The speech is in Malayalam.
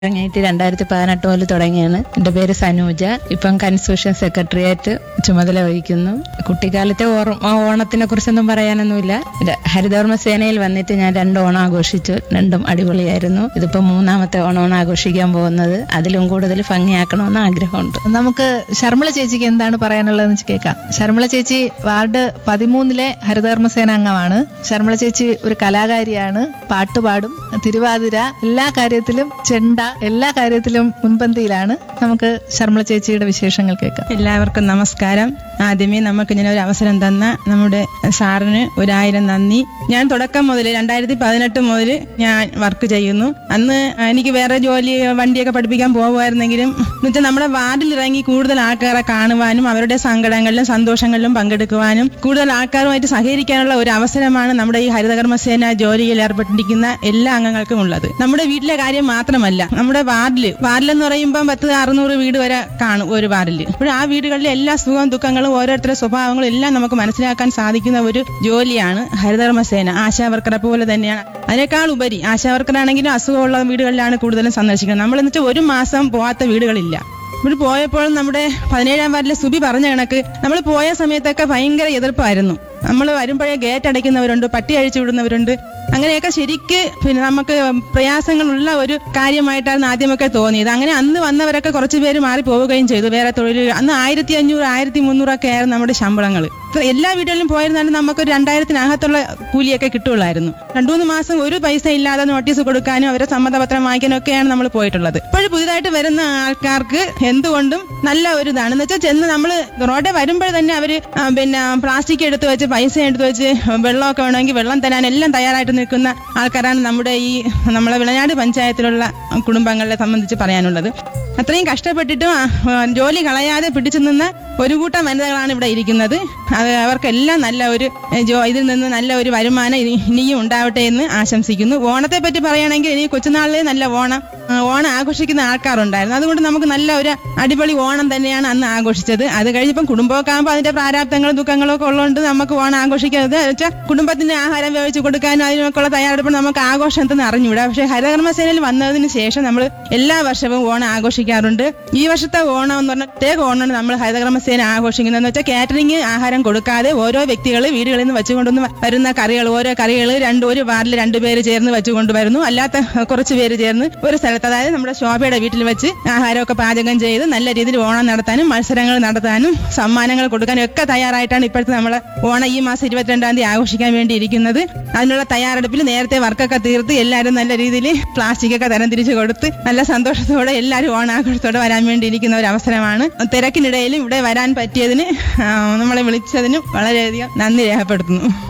തുടങ്ങിയിട്ട് രണ്ടായിരത്തി പതിനെട്ട് മുതൽ തുടങ്ങിയാണ് എൻ്റെ പേര് സനൂജ ഇപ്പം കൺസ്യൂഷൻ സെക്രട്ടറിയായിട്ട് ചുമതല വഹിക്കുന്നു കുട്ടിക്കാലത്തെ ഓർമ്മ ഓണത്തിനെ കുറിച്ചൊന്നും പറയാനൊന്നുമില്ല ഇത് ഹരിതകർമ്മ സേനയിൽ വന്നിട്ട് ഞാൻ രണ്ട് ഓണം ആഘോഷിച്ചു രണ്ടും അടിപൊളിയായിരുന്നു ഇതിപ്പോ മൂന്നാമത്തെ ഓണമാണ് ആഘോഷിക്കാൻ പോകുന്നത് അതിലും കൂടുതൽ ഭംഗിയാക്കണമെന്ന് ആഗ്രഹമുണ്ട് നമുക്ക് ശർമിള ചേച്ചിക്ക് എന്താണ് പറയാനുള്ളതെന്ന് വെച്ച് കേൾക്കാം ശർമിള ചേച്ചി വാർഡ് പതിമൂന്നിലെ ഹരിതകർമ്മസേന അംഗമാണ് ശർമിള ചേച്ചി ഒരു കലാകാരിയാണ് പാട്ടുപാടും തിരുവാതിര എല്ലാ കാര്യത്തിലും ചെണ്ട എല്ലാ കാര്യത്തിലും മുൻപന്തിയിലാണ് നമുക്ക് ശർമിള ചേച്ചിയുടെ വിശേഷങ്ങൾ കേൾക്കാം എല്ലാവർക്കും നമസ്കാരം ആദ്യമേ നമുക്ക് ഇങ്ങനെ ഒരു അവസരം തന്ന നമ്മുടെ സാറിന് ഒരായിരം നന്ദി ഞാൻ തുടക്കം മുതൽ രണ്ടായിരത്തി പതിനെട്ട് മുതൽ ഞാൻ വർക്ക് ചെയ്യുന്നു അന്ന് എനിക്ക് വേറെ ജോലി വണ്ടിയൊക്കെ പഠിപ്പിക്കാൻ പോകുമായിരുന്നെങ്കിലും എന്നുവെച്ചാൽ നമ്മുടെ വാർഡിൽ ഇറങ്ങി കൂടുതൽ ആൾക്കാരെ കാണുവാനും അവരുടെ സങ്കടങ്ങളിലും സന്തോഷങ്ങളിലും പങ്കെടുക്കുവാനും കൂടുതൽ ആൾക്കാരുമായിട്ട് സഹകരിക്കാനുള്ള ഒരു അവസരമാണ് നമ്മുടെ ഈ ഹരിതകർമ്മസേന ജോലിയിൽ ഏർപ്പെട്ടിരിക്കുന്ന എല്ലാ അംഗങ്ങൾക്കും ഉള്ളത് നമ്മുടെ വീട്ടിലെ കാര്യം മാത്രമല്ല നമ്മുടെ വാർഡിൽ വാർഡിലെന്ന് പറയുമ്പോൾ പത്ത് അറുന്നൂറ് വീട് വരെ കാണും ഒരു വാർഡിൽ അപ്പോൾ ആ വീടുകളിലെ എല്ലാ സുഖവും ദുഃഖങ്ങളും ഓരോരുത്തരുടെ സ്വഭാവങ്ങളും എല്ലാം നമുക്ക് മനസ്സിലാക്കാൻ സാധിക്കുന്ന ഒരു ജോലിയാണ് ഹരിതകർമ്മസേന ആശാവർക്കറെ പോലെ തന്നെയാണ് അതിനേക്കാൾ ഉപരി ആശാവർക്കറാണെങ്കിലും അസുഖമുള്ള വീടുകളിലാണ് കൂടുതലും സന്ദർശിക്കുന്നത് നമ്മൾ എന്ന് വെച്ചാൽ ഒരു മാസം പോകാത്ത വീടുകളില്ല ഇവിടെ പോയപ്പോൾ നമ്മുടെ പതിനേഴാം വാർഡിലെ സുബി പറഞ്ഞ കണക്ക് നമ്മൾ പോയ സമയത്തൊക്കെ ഭയങ്കര എതിർപ്പായിരുന്നു നമ്മൾ വരുമ്പോഴേ ഗേറ്റ് അടയ്ക്കുന്നവരുണ്ട് പട്ടി അഴിച്ചു വിടുന്നവരുണ്ട് അങ്ങനെയൊക്കെ ശരിക്ക് പിന്നെ നമുക്ക് പ്രയാസങ്ങളുള്ള ഒരു കാര്യമായിട്ടാണ് ആദ്യമൊക്കെ തോന്നിയത് അങ്ങനെ അന്ന് വന്നവരൊക്കെ കുറച്ച് പേര് മാറി പോവുകയും ചെയ്തു വേറെ തൊഴിൽ അന്ന് ആയിരത്തി അഞ്ഞൂറ് ആയിരത്തി മുന്നൂറൊക്കെ ആയിരുന്നു നമ്മുടെ ശമ്പളങ്ങൾ എല്ലാ വീടുകളിലും പോയിരുന്നാലും നമുക്ക് ഒരു രണ്ടായിരത്തിനകത്തുള്ള കൂലിയൊക്കെ കിട്ടുള്ളായിരുന്നു രണ്ടു മൂന്ന് മാസം ഒരു പൈസ ഇല്ലാതെ നോട്ടീസ് കൊടുക്കാനും അവരെ സമ്മതപത്രം വാങ്ങിക്കാനും ഒക്കെയാണ് നമ്മൾ പോയിട്ടുള്ളത് ഇപ്പോൾ പുതുതായിട്ട് വരുന്ന ആൾക്കാർക്ക് എന്തുകൊണ്ടും നല്ല ഒരു ഇതാണ് എന്ന് വെച്ചാൽ ചെന്ന് നമ്മൾ റോഡെ വരുമ്പോൾ തന്നെ അവര് ആ, പിന്നെ പ്ലാസ്റ്റിക് എടുത്ത് വെച്ച് പൈസ എടുത്ത് വെച്ച് വെള്ളമൊക്കെ വേണമെങ്കിൽ വെള്ളം തരാൻ എല്ലാം തയ്യാറായിട്ട് നിൽക്കുന്ന ആൾക്കാരാണ് നമ്മുടെ ഈ നമ്മളെ വിളനാട് പഞ്ചായത്തിലുള്ള കുടുംബങ്ങളെ സംബന്ധിച്ച് പറയാനുള്ളത് അത്രയും കഷ്ടപ്പെട്ടിട്ടും ആ, ആ, ജോലി കളയാതെ പിടിച്ചു നിന്ന ഒരു കൂട്ടം വനിതകളാണ് ഇവിടെ ഇരിക്കുന്നത് അത് അവർക്കെല്ലാം നല്ല ഒരു ഏ, ജോ ഇതിൽ നിന്ന് നല്ല ഒരു വരുമാനം ഇനി- ഇനിയും ഉണ്ടാവട്ടെ എന്ന് ആശംസിക്കുന്നു ഓണത്തെ പറ്റി പറയുകയാണെങ്കിൽ ഇനി കൊച്ചുനാളിലെ നല്ല ഓണം ആ, ഓണം ആഘോഷിക്കുന്ന ആൾക്കാരുണ്ടായിരുന്നു അതുകൊണ്ട് നമുക്ക് നല്ല ഒരു അടിപൊളി ഓണം തന്നെയാണ് അന്ന് ആഘോഷിച്ചത് അത് കഴിഞ്ഞപ്പം കുടുംബമൊക്കെ ആകുമ്പോൾ അതിന്റെ പ്രാരാബ്ദങ്ങളും ദുഃഖങ്ങളും ഒക്കെ ഉള്ളതുകൊണ്ട് നമുക്ക് ഓണം ആഘോഷിക്കുന്നത് വെച്ചാൽ കുടുംബത്തിന് ആഹാരം വേവിച്ച് കൊടുക്കാനും അതിനൊക്കെയുള്ള തയ്യാറെടുപ്പ് നമുക്ക് ആഘോഷം എന്തെന്ന് അറിഞ്ഞുകൂടാ പക്ഷേ ഹരിതകർമ്മസേനയിൽ വന്നതിന് ശേഷം നമ്മൾ എല്ലാ വർഷവും ഓണം ആഘോഷിക്കാറുണ്ട് ഈ വർഷത്തെ ഓണം എന്ന് പറഞ്ഞാൽ പ്രത്യേക ഓണമാണ് നമ്മൾ ഹരിതകർമ്മസേന ആഘോഷിക്കുന്നതെന്ന് വെച്ചാൽ കാറ്ററിംഗ് ആഹാരം കൊടുക്കാതെ ഓരോ വ്യക്തികൾ വീടുകളിൽ നിന്ന് വെച്ചുകൊണ്ടുവന്ന് വരുന്ന കറികൾ ഓരോ കറികൾ രണ്ട് ഒരു വാർഡിൽ രണ്ടുപേര് ചേർന്ന് വെച്ചുകൊണ്ട് വരുന്നു അല്ലാത്ത കുറച്ച് പേര് ചേർന്ന് ഒരു സ്ഥലത്ത് അതായത് നമ്മുടെ ശോഭയുടെ വീട്ടിൽ വെച്ച് ആഹാരമൊക്കെ പാചകം ചെയ്ത് നല്ല രീതിയിൽ ഓണം നടത്താനും മത്സരങ്ങൾ നടത്താനും സമ്മാനങ്ങൾ കൊടുക്കാനും ഒക്കെ തയ്യാറായിട്ടാണ് ഇപ്പോഴത്തെ നമ്മളെ ഓണം ഈ മാസം ഇരുപത്തിരണ്ടാം തീയതി ആഘോഷിക്കാൻ വേണ്ടി ഇരിക്കുന്നത് അതിനുള്ള തയ്യാറെടുപ്പിൽ നേരത്തെ വർക്കൊക്കെ തീർത്ത് എല്ലാവരും നല്ല രീതിയിൽ പ്ലാസ്റ്റിക് ഒക്കെ തരം തിരിച്ചു കൊടുത്ത് നല്ല സന്തോഷത്തോടെ എല്ലാവരും ഓണാഘോഷത്തോടെ വരാൻ വേണ്ടി ഇരിക്കുന്ന ഒരു അവസരമാണ് തിരക്കിനിടയിലും ഇവിടെ വരാൻ പറ്റിയതിന് ആ, നമ്മളെ വിളിച്ചതിനും വളരെയധികം നന്ദി രേഖപ്പെടുത്തുന്നു